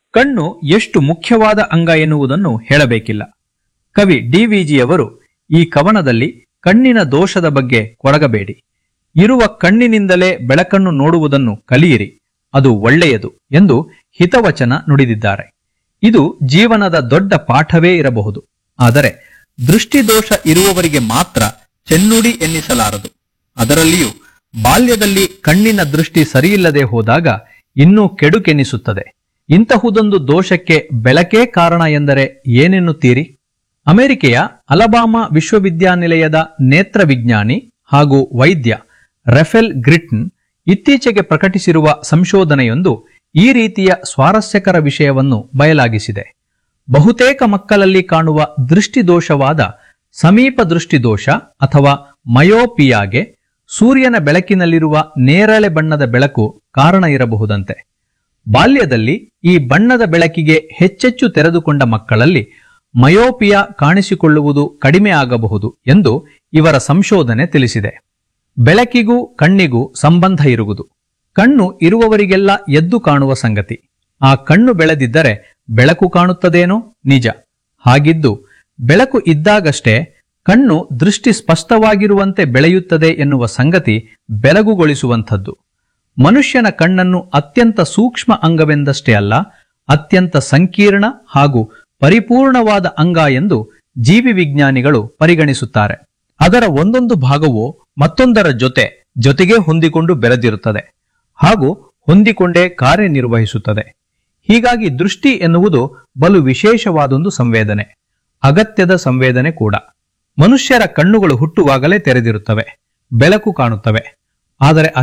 ಕಣ್ಣು ಎಷ್ಟು ಮುಖ್ಯವಾದ ಅಂಗ ಎನ್ನುವುದನ್ನು ಹೇಳಬೇಕಿಲ್ಲ ಕವಿ ಡಿವಿಜಿಯವರು ಈ ಕವನದಲ್ಲಿ ಕಣ್ಣಿನ ದೋಷದ ಬಗ್ಗೆ ಕೊರಗಬೇಡಿ ಇರುವ ಕಣ್ಣಿನಿಂದಲೇ ಬೆಳಕನ್ನು ನೋಡುವುದನ್ನು ಕಲಿಯಿರಿ ಅದು ಒಳ್ಳೆಯದು ಎಂದು ಹಿತವಚನ ನುಡಿದಿದ್ದಾರೆ ಇದು ಜೀವನದ ದೊಡ್ಡ ಪಾಠವೇ ಇರಬಹುದು ಆದರೆ ದೃಷ್ಟಿದೋಷ ಇರುವವರಿಗೆ ಮಾತ್ರ ಚೆನ್ನುಡಿ ಎನ್ನಿಸಲಾರದು ಅದರಲ್ಲಿಯೂ ಬಾಲ್ಯದಲ್ಲಿ ಕಣ್ಣಿನ ದೃಷ್ಟಿ ಸರಿಯಿಲ್ಲದೆ ಹೋದಾಗ ಇನ್ನೂ ಕೆಡುಕೆನಿಸುತ್ತದೆ ಇಂತಹುದೊಂದು ದೋಷಕ್ಕೆ ಬೆಳಕೇ ಕಾರಣ ಎಂದರೆ ಏನೆನ್ನುತ್ತೀರಿ ಅಮೆರಿಕೆಯ ಅಲಬಾಮಾ ವಿಶ್ವವಿದ್ಯಾನಿಲಯದ ನೇತ್ರ ವಿಜ್ಞಾನಿ ಹಾಗೂ ವೈದ್ಯ ರೆಫೆಲ್ ಗ್ರಿಟ್ನ್ ಇತ್ತೀಚೆಗೆ ಪ್ರಕಟಿಸಿರುವ ಸಂಶೋಧನೆಯೊಂದು ಈ ರೀತಿಯ ಸ್ವಾರಸ್ಯಕರ ವಿಷಯವನ್ನು ಬಯಲಾಗಿಸಿದೆ ಬಹುತೇಕ ಮಕ್ಕಳಲ್ಲಿ ಕಾಣುವ ದೃಷ್ಟಿದೋಷವಾದ ಸಮೀಪ ದೃಷ್ಟಿದೋಷ ಅಥವಾ ಮಯೋಪಿಯಾಗೆ ಸೂರ್ಯನ ಬೆಳಕಿನಲ್ಲಿರುವ ನೇರಳೆ ಬಣ್ಣದ ಬೆಳಕು ಕಾರಣ ಇರಬಹುದಂತೆ ಬಾಲ್ಯದಲ್ಲಿ ಈ ಬಣ್ಣದ ಬೆಳಕಿಗೆ ಹೆಚ್ಚೆಚ್ಚು ತೆರೆದುಕೊಂಡ ಮಕ್ಕಳಲ್ಲಿ ಮಯೋಪಿಯಾ ಕಾಣಿಸಿಕೊಳ್ಳುವುದು ಕಡಿಮೆ ಆಗಬಹುದು ಎಂದು ಇವರ ಸಂಶೋಧನೆ ತಿಳಿಸಿದೆ ಬೆಳಕಿಗೂ ಕಣ್ಣಿಗೂ ಸಂಬಂಧ ಇರುವುದು ಕಣ್ಣು ಇರುವವರಿಗೆಲ್ಲ ಎದ್ದು ಕಾಣುವ ಸಂಗತಿ ಆ ಕಣ್ಣು ಬೆಳೆದಿದ್ದರೆ ಬೆಳಕು ಕಾಣುತ್ತದೇನೋ ನಿಜ ಹಾಗಿದ್ದು ಬೆಳಕು ಇದ್ದಾಗಷ್ಟೇ ಕಣ್ಣು ದೃಷ್ಟಿ ಸ್ಪಷ್ಟವಾಗಿರುವಂತೆ ಬೆಳೆಯುತ್ತದೆ ಎನ್ನುವ ಸಂಗತಿ ಬೆಳಗುಗೊಳಿಸುವಂಥದ್ದು ಮನುಷ್ಯನ ಕಣ್ಣನ್ನು ಅತ್ಯಂತ ಸೂಕ್ಷ್ಮ ಅಂಗವೆಂದಷ್ಟೇ ಅಲ್ಲ ಅತ್ಯಂತ ಸಂಕೀರ್ಣ ಹಾಗೂ ಪರಿಪೂರ್ಣವಾದ ಅಂಗ ಎಂದು ಜೀವಿ ವಿಜ್ಞಾನಿಗಳು ಪರಿಗಣಿಸುತ್ತಾರೆ ಅದರ ಒಂದೊಂದು ಭಾಗವು ಮತ್ತೊಂದರ ಜೊತೆ ಜೊತೆಗೆ ಹೊಂದಿಕೊಂಡು ಬೆರೆದಿರುತ್ತದೆ ಹಾಗೂ ಹೊಂದಿಕೊಂಡೇ ಕಾರ್ಯನಿರ್ವಹಿಸುತ್ತದೆ ಹೀಗಾಗಿ ದೃಷ್ಟಿ ಎನ್ನುವುದು ಬಲು ವಿಶೇಷವಾದೊಂದು ಸಂವೇದನೆ ಅಗತ್ಯದ ಸಂವೇದನೆ ಕೂಡ ಮನುಷ್ಯರ ಕಣ್ಣುಗಳು ಹುಟ್ಟುವಾಗಲೇ ತೆರೆದಿರುತ್ತವೆ ಬೆಳಕು ಕಾಣುತ್ತವೆ ಆದರೆ